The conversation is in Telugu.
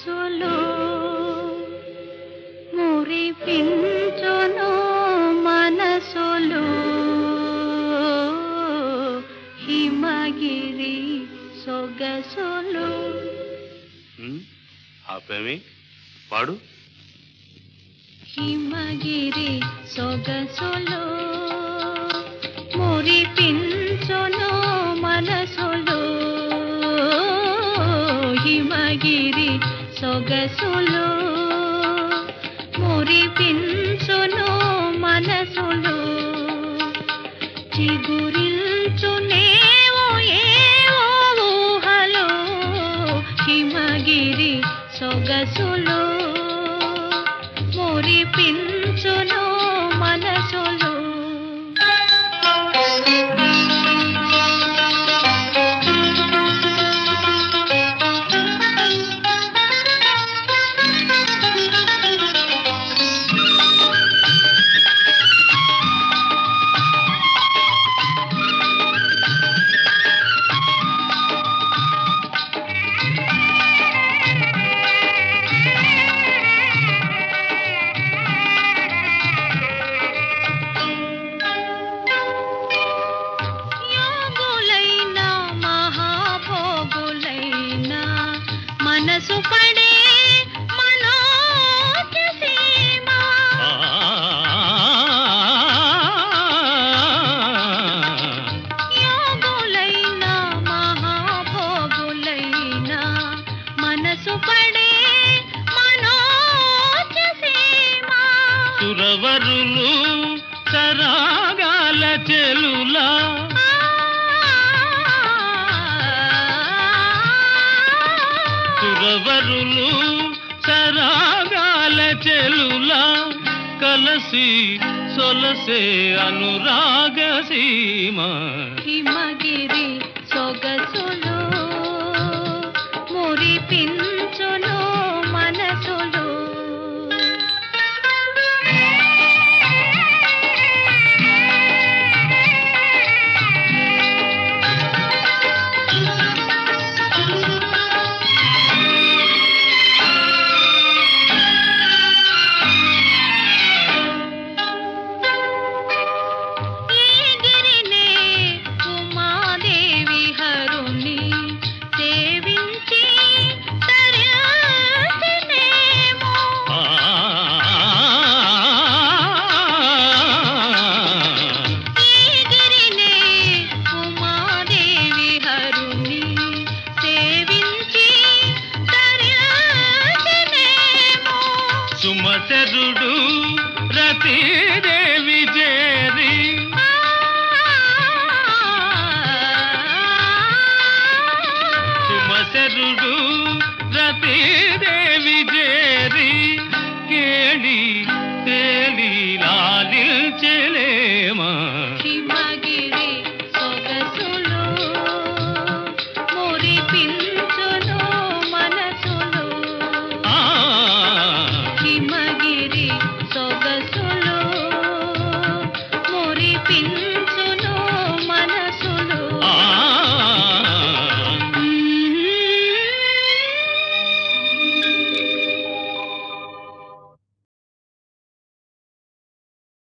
సొగసులు మురిపించును మనసులు హిమగిరి సొగసులు ఉమ్, ఆపేమి పాడు హిమగిరి సొగసులు మురిపించును మనసులు హిమగిరి సొగసులు మురిపించును మనసులు చిగురిల్చునేవో ఏవో ఊహలు హిమగిరి సొగసులు మురిపించును మనసులు యోగులైన మహాభోగులైన మనసు పడే మనోజసీమ యోగులైన మహాభోగులైన మనసు పడే మనోజసీమ సురవరులు సరాగాల చెలులా సురవరులు సరాగాల చెలులా కలసి సొలసే అనురాగ సీమ హిమగిరి సొగసులు మురిపించును మనసులు ఈ గిరినే ఉమాదేవి హరుని సేవించి తరించినేమో. ఈ గిరినే ఉమాదేవి హరుని సేవించి తరించినేమో. సుమచరుడు రతీదేవి చేరి సుమచరుడు రతీదేవి చేరి కేళి తేలి లాలించలేమా